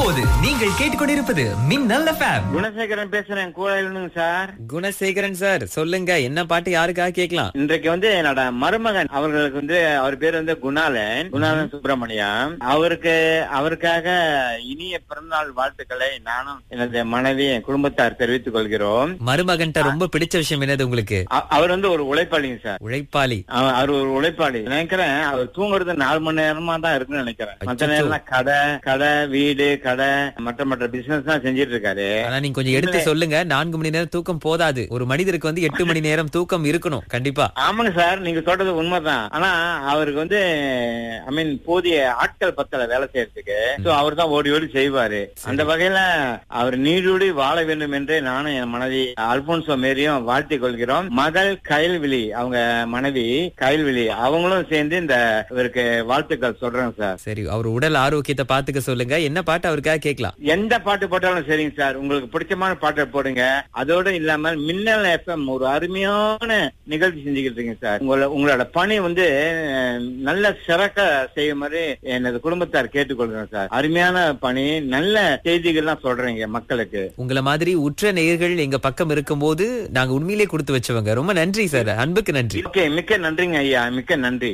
இப்போது நீங்கள் கேட்டுக்கொண்டிருப்பது மின்னல் எஃப்எம் குணசேகரன் பேசுறேன் கூழையிலுங்க சார் குணசேகரன் சார் சொல்லுங்க என்ன பாட்டு யாருக்காக கேட்கலாம் இன்றைக்கு வந்து என்னோட மருமகன் அவர்களுக்கு வந்து அவர் பேர் வந்து குணாலன் குணாலன் சுப்பிரமணியம் அவருக்கு அவருக்காக இனிய பிறந்தநாள் வாழ்த்துக்களை நானும் எனது மனைவி என் குடும்பத்தார் தெரிவித்துக் கொள்கிறோம் மருமகன்ட்ட ரொம்ப பிடிச்ச விஷயம் என்னது உங்களுக்கு அ- அவர் வந்து ஒரு உழைப்பாளிங்க சார் உழைப்பாளி அவ- அவர் ஒரு உழைப்பாளி நினைக்கிறேன் அவர் தூங்குறது நாலு மணி நேரமா தான் இருக்குன்னு நினைக்கிறேன் மத்த அச்சச்சோ. நேரம் கடை கடை வீடு கடை மற்ற மற்ற பிசினஸ் தான் செஞ்சிட்டு இருக்காரு ஆனா நீங்க கொஞ்சம் எடுத்து சொல்லுங்க நான்கு மணி நேரம் தூக்கம் போதாது ஒரு மனிதருக்கு வந்து எட்டு மணி நேரம் தூக்கம் இருக்கணும் கண்டிப்பா ஆமாங்க சார் நீங்க சொல்றது உண்மைதான் ஆனா அவருக்கு வந்து ஐ மீன் போதிய ஆட்கள் பத்தல வேலை செய்யறதுக்கு சோ அவர் தான் ஓடி ஓடி செய்வாரு அந்த வகையில அவர் நீடூடி வாழ வேண்டும் என்று நானும் என் மனைவி அல்போன்சோ மேரியும் வாழ்த்திக் கொள்கிறோம் மகள் கயல்விழி அவங்க மனைவி கயல்விழி அவங்களும் சேர்ந்து இந்த இவருக்கு வாழ்த்துக்கள் சொல்றேன் சார் சரி அவர் உடல் ஆரோக்கியத்தை பாத்துக்க சொல்லுங்க என்ன பாட்டு அவருக்காக கேட்கலாம் எந்த பாட்டு போட்டாலும் சரிங்க சார் உங்களுக்கு பிடிச்சமான பாட்டை போடுங்க அதோட இல்லாம மின்னல் எஃப்எம் ஒரு அருமையான நிகழ்ச்சி செஞ்சுக்கிட்டு இருக்கீங்க சார் உங்களோட உங்களோட பணி வந்து அஹ், நல்ல சிறக்க செய்யுமாறு எனது குடும்பத்தார் கேட்டுக்கொள்கிறேன் சார் அருமையான பணி நல்ல செய்திகள்லாம் சொல்றீங்க மக்களுக்கு உங்கள மாதிரி உற்ற நேயர்கள் எங்க பக்கம் இருக்கும்போது நாங்க உண்மையிலே கொடுத்து வச்சவங்க ரொம்ப நன்றி சார் அன்புக்கு நன்றி ஓகே மிக்க நன்றிங்க ஐயா மிக்க நன்றி